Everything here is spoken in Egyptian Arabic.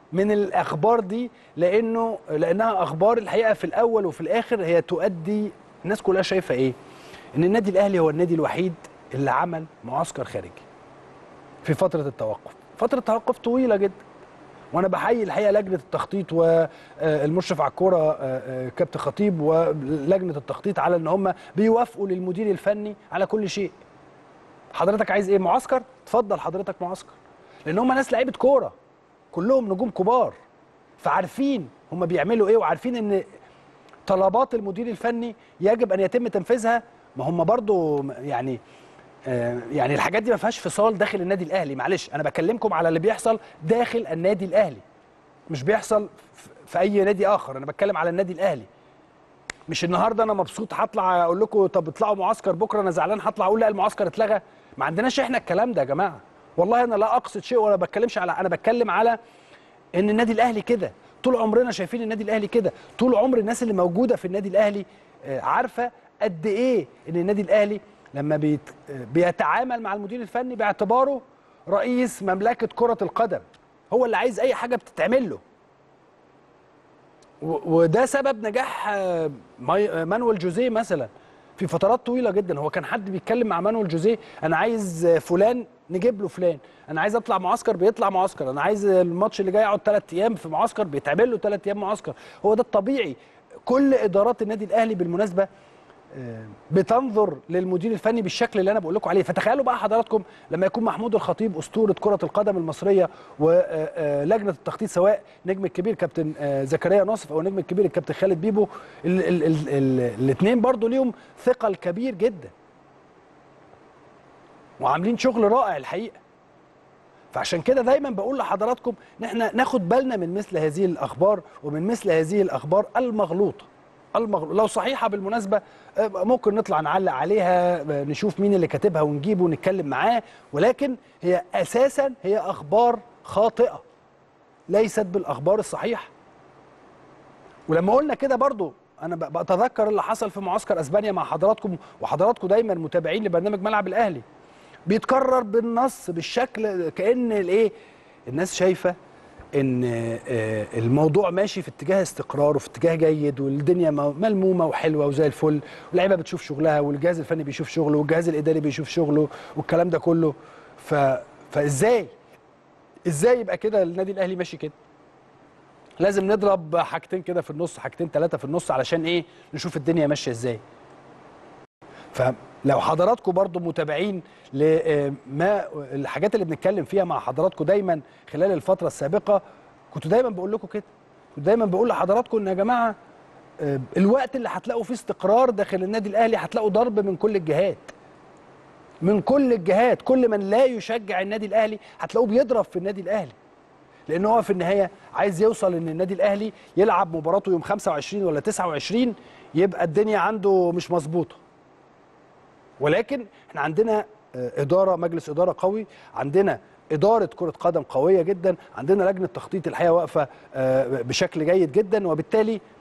من الاخبار دي لانه لانها اخبار الحقيقه في الاول وفي الاخر هي تؤدي الناس كلها شايفه ايه ان النادي الاهلي هو النادي الوحيد اللي عمل معسكر خارجي في فتره التوقف فتره توقف طويله جدا وانا بحيي الحقيقه لجنه التخطيط والمشرف على الكوره كابتن خطيب ولجنه التخطيط على ان هم بيوافقوا للمدير الفني على كل شيء حضرتك عايز ايه معسكر اتفضل حضرتك معسكر لان هم ناس لعيبه كوره كلهم نجوم كبار فعارفين هم بيعملوا ايه وعارفين ان طلبات المدير الفني يجب ان يتم تنفيذها ما هم برضو يعني آه يعني الحاجات دي ما فيهاش فصال داخل النادي الاهلي معلش انا بكلمكم على اللي بيحصل داخل النادي الاهلي مش بيحصل في اي نادي اخر انا بتكلم على النادي الاهلي مش النهارده انا مبسوط هطلع اقول لكم طب اطلعوا معسكر بكره انا زعلان هطلع اقول لا المعسكر اتلغى ما عندناش احنا الكلام ده يا جماعه والله انا لا اقصد شيء ولا بتكلمش على انا بتكلم على ان النادي الاهلي كده طول عمرنا شايفين النادي الاهلي كده طول عمر الناس اللي موجوده في النادي الاهلي عارفه قد ايه ان النادي الاهلي لما بيت بيتعامل مع المدير الفني باعتباره رئيس مملكه كره القدم هو اللي عايز اي حاجه بتتعمل له وده سبب نجاح مانويل جوزيه مثلا في فترات طويله جدا هو كان حد بيتكلم مع مانويل جوزيه انا عايز فلان نجيب له فلان انا عايز اطلع معسكر بيطلع معسكر انا عايز الماتش اللي جاي يقعد ثلاث ايام في معسكر بيتعمل له ثلاث ايام معسكر هو ده الطبيعي كل ادارات النادي الاهلي بالمناسبه بتنظر للمدير الفني بالشكل اللي انا بقول لكم عليه فتخيلوا بقى حضراتكم لما يكون محمود الخطيب اسطوره كره القدم المصريه ولجنه التخطيط سواء نجم الكبير كابتن زكريا ناصف او نجم الكبير الكابتن خالد بيبو الاثنين برضو ليهم ثقل كبير جدا وعاملين شغل رائع الحقيقه فعشان كده دايما بقول لحضراتكم ان احنا ناخد بالنا من مثل هذه الاخبار ومن مثل هذه الاخبار المغلوطه المغلوط لو صحيحه بالمناسبه ممكن نطلع نعلق عليها نشوف مين اللي كاتبها ونجيبه ونتكلم معاه ولكن هي اساسا هي اخبار خاطئه ليست بالاخبار الصحيحه ولما قلنا كده برضو انا بتذكر اللي حصل في معسكر اسبانيا مع حضراتكم وحضراتكم دايما متابعين لبرنامج ملعب الاهلي بيتكرر بالنص بالشكل كان الايه الناس شايفه ان الموضوع ماشي في اتجاه استقرار وفي اتجاه جيد والدنيا ملمومه وحلوه وزي الفل واللعيبه بتشوف شغلها والجهاز الفني بيشوف شغله والجهاز الاداري بيشوف شغله والكلام ده كله ف... فازاي ازاي يبقى كده النادي الاهلي ماشي كده لازم نضرب حاجتين كده في النص حاجتين ثلاثه في النص علشان ايه نشوف الدنيا ماشيه ازاي فلو حضراتكم برضو متابعين لما الحاجات اللي بنتكلم فيها مع حضراتكم دايما خلال الفتره السابقه كنت دايما بقول لكم كده كنت دايما بقول لحضراتكم ان يا جماعه الوقت اللي هتلاقوا فيه استقرار داخل النادي الاهلي هتلاقوا ضرب من كل الجهات من كل الجهات كل من لا يشجع النادي الاهلي هتلاقوه بيضرب في النادي الاهلي لان هو في النهايه عايز يوصل ان النادي الاهلي يلعب مباراته يوم 25 ولا 29 يبقى الدنيا عنده مش مظبوطه ولكن احنا عندنا اداره مجلس اداره قوي عندنا اداره كره قدم قويه جدا عندنا لجنه تخطيط الحقيقه واقفه بشكل جيد جدا وبالتالي